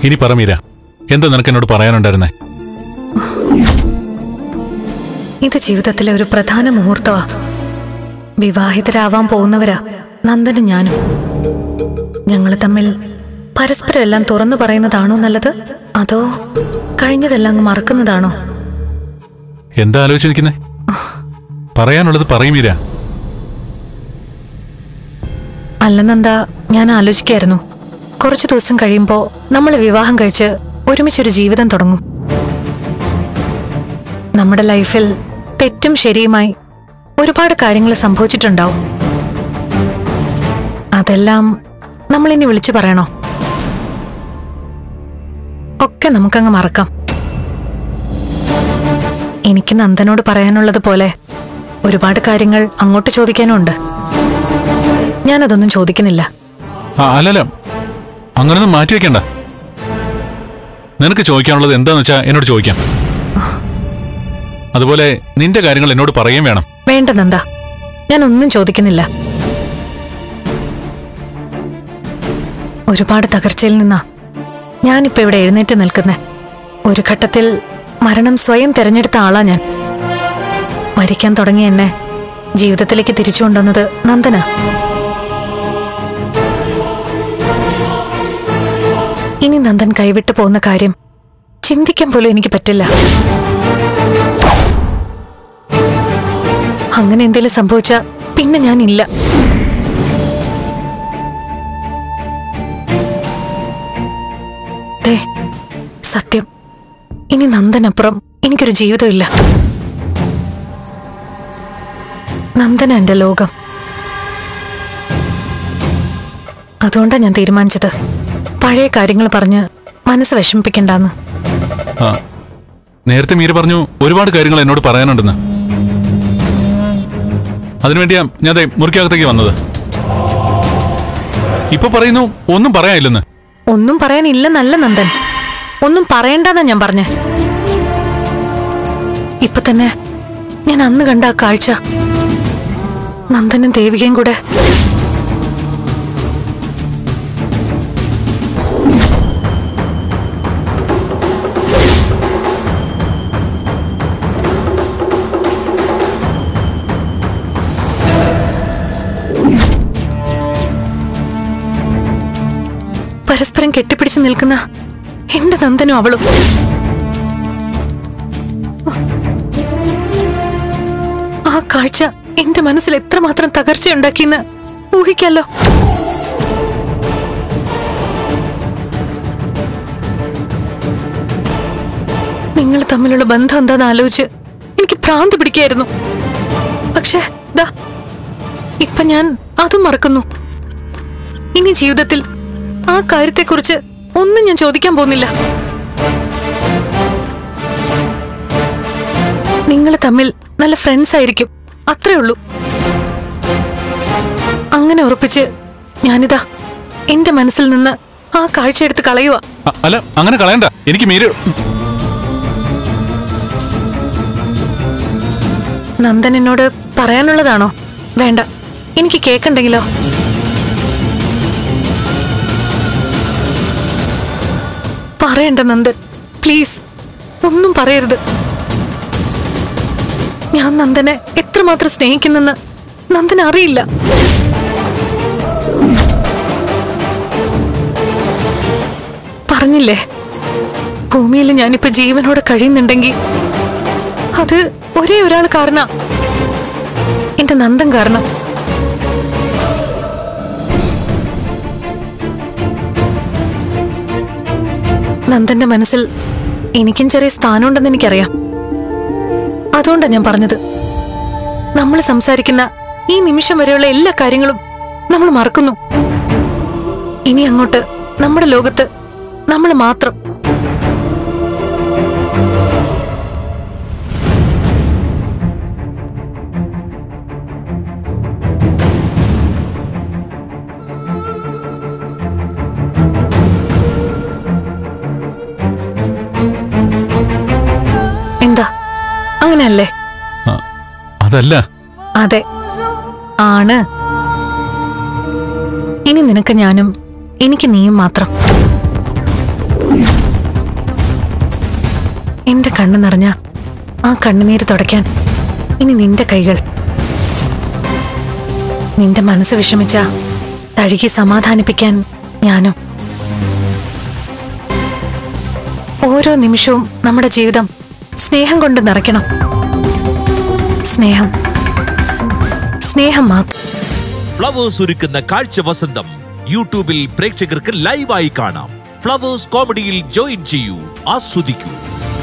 ഇനി പറ മീര എന്താ നിനക്ക് എന്നോട് പറയാനുണ്ടായിരുന്നേ ഇത് ജീവിതത്തിലെ ഒരു പ്രധാന മുഹൂർത്തമാ വിവാഹിതരാവാൻ പോകുന്നവരാ നന്ദനും ഞാനും ഞങ്ങൾ തമ്മിൽ പരസ്പരം എല്ലാം തുറന്നു പറയുന്നതാണോ നല്ലത് അതോ കഴിഞ്ഞതെല്ലാം അങ്ങ് മറക്കുന്നതാണോ എന്താ ആലോചിച്ച് നിൽക്കുന്നേ പറയാനുള്ളത് പറയും മീര അല്ലെന്നെന്താ ഞാൻ ആലോചിക്കായിരുന്നു കുറച്ചു ദിവസം കഴിയുമ്പോൾ നമ്മൾ വിവാഹം കഴിച്ച് ഒരുമിച്ചൊരു ജീവിതം തുടങ്ങും നമ്മുടെ ലൈഫിൽ തെറ്റും ശരിയുമായി ഒരുപാട് കാര്യങ്ങൾ സംഭവിച്ചിട്ടുണ്ടാവും അതെല്ലാം നമ്മളിനി വിളിച്ചു പറയണോ ഒക്കെ നമുക്കങ്ങ് മറക്കാം എനിക്ക് നന്ദനോട് പറയാനുള്ളത് പോലെ ഒരുപാട് കാര്യങ്ങൾ അങ്ങോട്ട് ചോദിക്കാനും ഉണ്ട് ഞാനതൊന്നും ചോദിക്കുന്നില്ല ആ അല്ലല്ല അങ്ങനൊന്നും മാറ്റി വെക്കണ്ട നിനക്ക് ചോദിക്കാനുള്ളത് എന്താന്ന് വെച്ചാ എന്നോട് ചോദിക്കാം അതുപോലെ നിന്റെ കാര്യങ്ങൾ എന്നോട് പറയുകയും വേണം വേണ്ട നന്ദ ഞാൻ ഒന്നും ചോദിക്കുന്നില്ല ഒരുപാട് തകർച്ചയിൽ നിന്നാ ഞാനിപ്പോ ഇവിടെ എഴുന്നേറ്റ് നിൽക്കുന്നേ ഒരു ഘട്ടത്തിൽ മരണം സ്വയം തിരഞ്ഞെടുത്ത ആളാ ഞാൻ മരിക്കാൻ തുടങ്ങിയ എന്നെ ജീവിതത്തിലേക്ക് തിരിച്ചു കൊണ്ടുവന്നത് നന്ദന ഇനി നന്ദൻ കൈവിട്ടു പോകുന്ന കാര്യം ചിന്തിക്കാൻ പോലും എനിക്ക് പറ്റില്ല അങ്ങനെ എന്തെങ്കിലും സംഭവിച്ച പിന്നെ ഞാനില്ല ദേ, സത്യം ഇനി നന്ദനപ്പുറം എനിക്കൊരു ജീവിതമില്ല നന്ദന എന്റെ ലോകം അതുകൊണ്ടാണ് ഞാൻ തീരുമാനിച്ചത് പഴയ കാര്യങ്ങൾ പറഞ്ഞ് മനസ്സ് വിഷമിപ്പിക്കണ്ടെന്ന് ആ നേരത്തെ മീര പറഞ്ഞു ഒരുപാട് കാര്യങ്ങൾ എന്നോട് പറയാനുണ്ടെന്ന് അതിനുവേണ്ടിയാ ഞാൻ ദേ മുറിക്കകത്തേക്ക് വന്നത് ഇപ്പൊ പറയുന്നു ഒന്നും പറയാനില്ലെന്ന് ഒന്നും പറയാനില്ലെന്നല്ല നന്ദൻ ഒന്നും പറയണ്ടെന്നാ ഞാൻ പറഞ്ഞേ ഇപ്പൊ തന്നെ ഞാൻ അന്ന് കണ്ട ആ കാഴ്ച നന്ദനും ദേവികയും കൂടെ പരസ്പരം കെട്ടിപ്പിടിച്ച് നിൽക്കുന്ന എന്റെ നന്ദനും അവളും ആ കാഴ്ച എന്റെ മനസ്സിൽ എത്രമാത്രം തകർച്ചയുണ്ടാക്കിയെന്ന് ഊഹിക്കല്ലോ നിങ്ങൾ തമ്മിലുള്ള ബന്ധം എന്താന്ന് ആലോചിച്ച് എനിക്ക് ഭ്രാന്ത് പിടിക്കായിരുന്നു പക്ഷേ ദാ ഇപ്പൊ ഞാൻ അതും മറക്കുന്നു ഇനി ജീവിതത്തിൽ ആ കാര്യത്തെക്കുറിച്ച് ഒന്നും ഞാൻ ചോദിക്കാൻ പോകുന്നില്ല നിങ്ങൾ തമ്മിൽ നല്ല ഫ്രണ്ട്സ് ആയിരിക്കും അത്രേ ഉള്ളൂ അങ്ങനെ ഉറപ്പിച്ച് ഞാനിതാ എന്റെ മനസ്സിൽ നിന്ന് ആ കാഴ്ച എടുത്ത് കളയുക അ- അല്ല അങ്ങനെ കളയണ്ട എനിക്ക് മീര നന്ദൻ എന്നോട് പറയാനുള്ളതാണോ വേണ്ട എനിക്ക് കേക്കണ്ടെങ്കിലോ പറയണ്ട നന്ദൻ പ്ലീസ് ഒന്നും പറയരുത് ഞാൻ നന്ദനെ എത്രമാത്രം സ്നേഹിക്കുന്നെന്ന് നന്ദൻ അറിയില്ല പറഞ്ഞില്ലേ ഭൂമിയിൽ ഞാനിപ്പോ ജീവനോടെ കഴിയുന്നുണ്ടെങ്കിൽ അത് ഒരേ ഒരാൾ കാരണ എന്റെ നന്ദൻ കാരണം നന്ദന്റെ മനസ്സിൽ എനിക്കും ചെറിയ സ്ഥാനമുണ്ടെന്ന് എനിക്കറിയാം അതുകൊണ്ടാണ് ഞാൻ പറഞ്ഞത് നമ്മൾ സംസാരിക്കുന്ന ഈ നിമിഷം വരെയുള്ള എല്ലാ കാര്യങ്ങളും നമ്മൾ മറക്കുന്നു ഇനി അങ്ങോട്ട് നമ്മുടെ ലോകത്ത് നമ്മൾ മാത്രം എന്താ അങ്ങനെയല്ലേ ആ, അതല്ല അതെ ആണ് ഇനി നിനക്ക് ഞാനും എനിക്ക് നീയും മാത്രം എന്റെ കണ്ണു നിറഞ്ഞ ആ കണ്ണുനീര് തുടയ്ക്കാൻ ഇനി നിന്റെ കൈകൾ നിന്റെ മനസ്സ് വിഷമിച്ച തഴുകി സമാധാനിപ്പിക്കാൻ ഞാനും ഓരോ നിമിഷവും നമ്മുടെ ജീവിതം സ്നേഹം കൊണ്ട് നിറയ്ക്കണം സ്നേഹം സ്നേഹം മാത്രം ഫ്ലവേഴ്സ് ഒരുക്കുന്ന കാഴ്ച വസന്തം യൂട്യൂബിൽ പ്രേക്ഷകർക്ക് ലൈവായി കാണാം ഫ്ലവേഴ്സ് കോമഡിയിൽ ജോയിൻ ചെയ്യൂ ആസ്വദിക്കൂ